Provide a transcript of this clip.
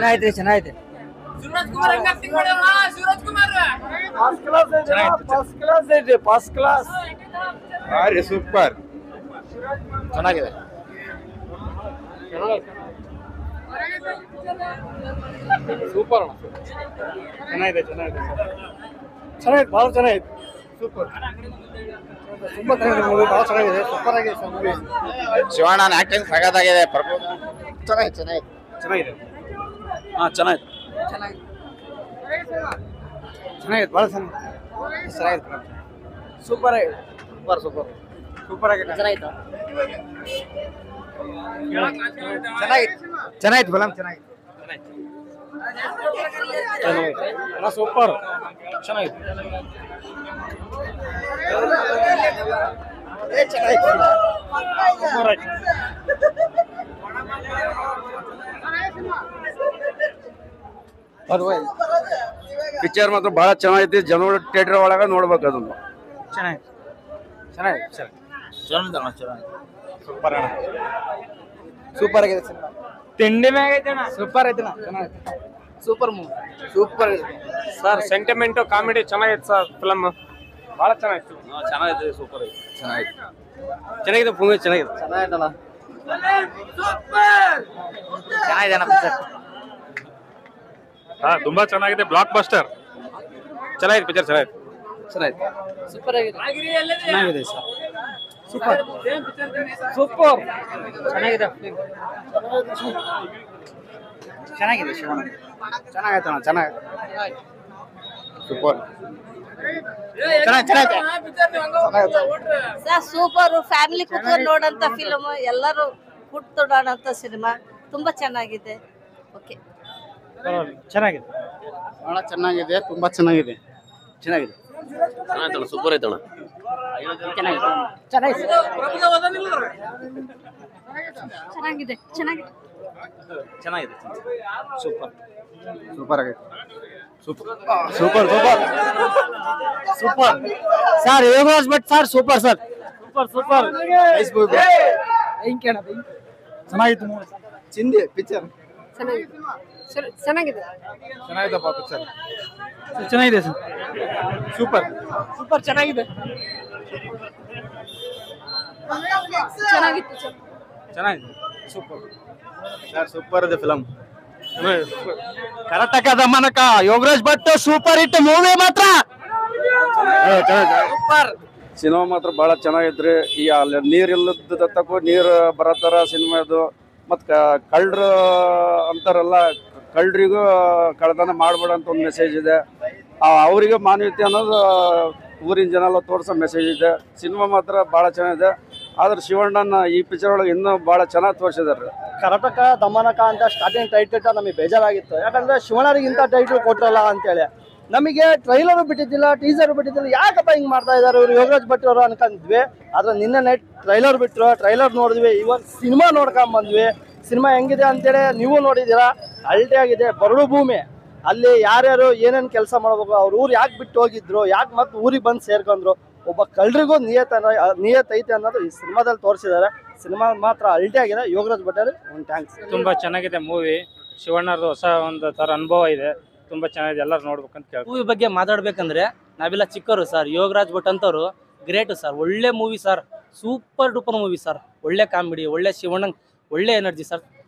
ಚೆನ್ನಾಗೈತೆ ಚೆನ್ನಾಗೈತೆ first class first class ಐತೆ ಫಸ್ಟ್ ಕ್ಲಾಸ್ ಭಾರಿ ಸೂಪರ್ ಚೆನ್ನಾಗಿದೆ ಸೂಪರ್ ಚೆನ್ನಾಗಿದೆ ಚೆನ್ನಾಗಿದೆ ಚೆನ್ನಾಗಿದೆ ಭಾಳ ಚೆನ್ನಾಗಿದೆ ಸೂಪರ್ ತುಂಬಾ ಚೆನ್ನಾಗಿದೆ ಮೂವಿ ಭಾಳ ಚೆನ್ನಾಗಿದೆ ಸೂಪರ್ ಆಗಿದೆ ಸರ್ ಮೂವಿ ಶಿವಣ್ಣನ ಆಕ್ಟಿಂಗ್ ಸಗದಾಗಿದೆ ಪ್ರಭು ಚೆನ್ನಾಗಿದೆ ಚೆನ್ನಾಗಿದೆ ಚೆನ್ನಾಗಿದೆ ಹಾಂ ಚೆನ್ನಾಗಿದೆ ಚೆನ್ನಾಗಿದೆ ಭಾಳ ಚೆನ್ನಾಗಿದೆ ಚೆನ್ನಾಗಿದೆ ಸೂಪರ್ ಆಗಿದೆ ಸೂಪರ್ ಸೂಪರ್ ಸೂಪರ್ ಆಗಿದೆ ಚೆನ್ನಾಗಿತ್ತು ಚೆನ್ನಾಗಿತ್ತು ಚೆನ್ನಾಗಿತ್ತು ಫಿಲಮ್ ಚೆನ್ನಾಗಿತ್ತು ಚೆನ್ನಾಗಿತ್ತು ಸೂಪರ್ ಚೆನ್ನಾಗಿತ್ತು ಸೂಪರ್ ಆಯ್ತು ಪಿಕ್ಚರ್ ಮಾತ್ರ ಬಹಳ ಚೆನ್ನಾಗೈತಿ ಜನಗಳು ಥಿಯೇಟರ್ ಒಳಗ ನೋಡ್ಬೇಕು ಅದನ್ನು ಚೆನ್ನಾಗಿತ್ತು ಚೆನ್ನಾಗಿದೆ ಚೆನ್ನಾಗಿದೆ ಸೂಪರ್ ಅಣ್ಣ ಸೂಪರ್ ಆಗಿದೆ ಸಿನಿಮಾ ತಿಂಡಿ ಮ್ಯಾಗ ಐತೆ ಅಣ್ಣ ಸೂಪರ್ ಐತೆ ಅಣ್ಣ ಚೆನ್ನಾಗಿದೆ ಸೂಪರ್ ಮೂವಿ ಸೂಪರ್ ಇದೆ ಸರ್ ಸೆಂಟಿಮೆಂಟ್ ಕಾಮಿಡಿ ಚೆನ್ನಾಗಿತ್ತು ಸರ್ ಫಿಲಮ್ ಬಹಳ ಚೆನ್ನಾಗಿತ್ತು ಚೆನ್ನಾಗಿದೆ ಸೂಪರ್ ಚೆನ್ನಾಗಿದೆ ಚೆನ್ನಾಗಿದೆ ಮೂವಿ ಚೆನ್ನಾಗಿದೆ ಚೆನ್ನಾಗಿತ್ತಲ್ಲ ಚೆನ್ನಾಗಿದೆ ಅಣ್ಣ ಪಿಕ್ಚರ್ ಹಾ ತುಂಬಾ ಚೆನ್ನಾಗಿದೆ ಬ್ಲಾಕ್ ಬಸ್ಟರ್ ಚೆನ್ನಾಗಿದೆ ಪಿಕ್ಚರ್ ಚೆನ್ನಾಗಿದೆ ಚೆನ್ನಾಗಿದೆ ಸೂಪರ್ ಆಗಿದೆ ಚೆನ್ನಾಗಿದೆ ಸರ್ ಸೂಪರ್ ಸೂಪರ್ ಚೆನ್ನಾಗಿದೆ ಚೆನ್ನಾಗಿದೆ ಶಿವಣ್ಣ ಚೆನ್ನಾಗೈತೆ ಅಣ್ಣ ಚೆನ್ನಾಗಿದೆ ಸೂಪರ್ ಚೆನ್ನಾಗಿ ಚೆನ್ನಾಗಿದೆ ಸರ್ ಸೂಪರ್ ಫ್ಯಾಮಿಲಿ ಕೂತ್ಕೊಂಡು ನೋಡಂತ ಫಿಲ್ಮ್ ಎಲ್ಲರೂ ಹುಟ್ಟುಡೋಣಂತ ಸಿನಿಮಾ ತುಂಬಾ ಚೆನ್ನಾಗಿದೆ ಓಕೆ ಚೆನ್ನಾಗಿದೆ ಬಹಳ ಚೆನ್ನಾಗಿದೆ ತುಂಬಾ ಚೆನ್ನಾಗಿದೆ ಚೆನ್ನಾಗಿದೆ ಸೂಪರ್ ಐತಣ ಚೆನ್ನಾಗಿದೆ ಚೆನ್ನಾಗಿದೆ ಚೆನ್ನಾಗಿದೆ ಚೆನ್ನಾಗಿದೆ ಚೆನ್ನಾಗಿದೆ ಸೂಪರ್ ಸೂಪರ್ ಆಗೈತೆ super super super super sir Yograj Bhat sir super sir super super ಚೆನ್ನಾಗಿತ್ತು ಚಿಂದಿ ಪಿಕ್ಚರ್ ಚೆನ್ನಾಗಿದೆ ಚೆನ್ನಾಗಿದಪ್ಪ ಪಿಕ್ಚರ್ ಚೆನ್ನಾಗಿದೆ ಸರ್ ಸೂಪರ್ ಸೂಪರ್ ಚೆನ್ನಾಗಿದೆ ಚೆನ್ನಾಗಿತ್ತು ಚೆನ್ನಾಗಿದೆ ಸೂಪರ್ ಸರ್ ಸೂಪರ್ ಇದೆ film Karataka Damanaka Yograj Bhat super hit movie ಮಾತ್ರ ಸೂಪರ್ ಸಿನಿಮಾ ಮಾತ್ರ ಬಹಳ ಚೆನ್ನಾಗೈತ್ರಿ ಈ ಅಲ್ಲಿ ನೀರ್ ಇಲ್ಲದ ತಕ್ಕೂ ನೀರ್ ಬರತ್ತಾರ ಸಿನಿಮಾ ಇದು ಮತ್ ಕಳ್ರ ಅಂತಾರಲ್ಲ ಕಳ್ರಿಗೂ ಕಳ್ತನ ಮಾಡ್ಬೇಡ ಅಂತ ಒಂದು ಮೆಸೇಜ್ ಇದೆ ಆ, ಅವರಿಗೆ ಮಾನವೀಯತೆ ಅನ್ನೋದು ಊರಿನ ಜನ ಎಲ್ಲ ತೋರ್ಸೋ ಮೆಸೇಜ್ ಇದೆ ಸಿನಿಮಾ ಮಾತ್ರ ಬಹಳ ಚೆನ್ನಾಗಿದೆ ಆದ್ರೆ ಶಿವಣ್ಣನ ಈ ಪಿಕ್ಚರ್ ಒಳಗೆ ಇನ್ನೂ ಬಹಳ ಚೆನ್ನಾಗಿ ತೋರಿಸಿದಾರೆ ಕರ್ನಾಟಕ ದಮನಕ ಅಂತ ಸ್ಟಾರ್ಟಿಂಗ್ ಟೈಟಲ್ ನಮಗೆ ಬೇಜಾರಾಗಿತ್ತು ಯಾಕಂದ್ರೆ ಶಿವಣ್ಣರಿಗೆ ಇಂಥ ಟೈಟಲ್ ಕೊಟ್ರಲ್ಲ ಅಂತೇಳಿ ನಮಗೆ ಟ್ರೈಲರ್ ಬಿಟ್ಟಿದ್ದಿಲ್ಲ ಟೀಸರ್ ಬಿಟ್ಟಿದ್ದಿಲ್ಲ ಯಾಕಪ್ಪ ಹಿಂಗ್ ಮಾಡ್ತಾ ಇದಾರೆ ಇವರು ಯೋಗರಾಜ್ ಭಟ್ ಅವರು ಅನ್ಕೊಂಡಿದ್ವಿ ಆದ್ರೆ ನಿನ್ನೆ ನೈಟ್ ಟ್ರೈಲರ್ ಬಿಟ್ರು ಟ್ರೈಲರ್ ನೋಡಿದ್ವಿ ಇವತ್ತು ಸಿನಿಮಾ ನೋಡ್ಕೊಂಡ್ ಬಂದ್ವಿ ಸಿನಿಮಾ ಹೆಂಗಿದೆ ಅಂತೇಳಿ ನೀವು ನೋಡಿದ್ದೀರಾ ಅಲ್ಟಿ ಆಗಿದೆ ಬರಡು ಭೂಮಿ ಅಲ್ಲಿ ಯಾರ್ಯಾರು ಏನೇನ್ ಕೆಲಸ ಮಾಡ್ಬೇಕು ಅವ್ರ ಊರು ಯಾಕೆ ಬಿಟ್ಟು ಹೋಗಿದ್ರು ಯಾಕೆ ಮತ್ತೆ ಊರಿಗೆ ಬಂದು ಸೇರ್ಕೊಂಡ್ರು ಒಬ್ಬ ಕಳ್ಳರಿಗೂ ನಿಯತ್ ಅನ್ನೋ ನಿಯತ್ ಐತೆ ಅನ್ನೋದು ಈ ಸಿನಿಮಾದಲ್ಲಿ ತೋರಿಸಿದ್ದಾರೆ ಸಿನಿಮಾ ಮಾತ್ರ ಅಲ್ಟಿ ಆಗಿದೆ ಯೋಗರಾಜ್ ಭಟ್ ಒಂದು ಥ್ಯಾಂಕ್ಸ್ ತುಂಬಾ ಚೆನ್ನಾಗಿದೆ ಮೂವಿ ಶಿವಣ್ಣರದು ಹೊಸ ಒಂದು ತರ ಅನುಭವ ಇದೆ ತುಂಬಾ ಚೆನ್ನಾಗಿದೆ ಎಲ್ಲರೂ ನೋಡ್ಬೇಕಂತ ಕೇಳ್ತೀನಿ ಮೂವಿ ಬಗ್ಗೆ ಮಾತಾಡ್ಬೇಕಂದ್ರೆ ನಾವೆಲ್ಲ ಚಿಕ್ಕವರು ಸರ್ ಯೋಗರಾಜ್ ಭಟ್ ಅಂತವ್ರು ಗ್ರೇಟ್ ಸರ್ ಒಳ್ಳೆ movie sir super duper movie sir ಒಳ್ಳೆ ಕಾಮಿಡಿ ಒಳ್ಳೆ ಶಿವಣ್ಣಂಗ್ ಒಳ್ಳೆ ಎನರ್ಜಿ ಸರ್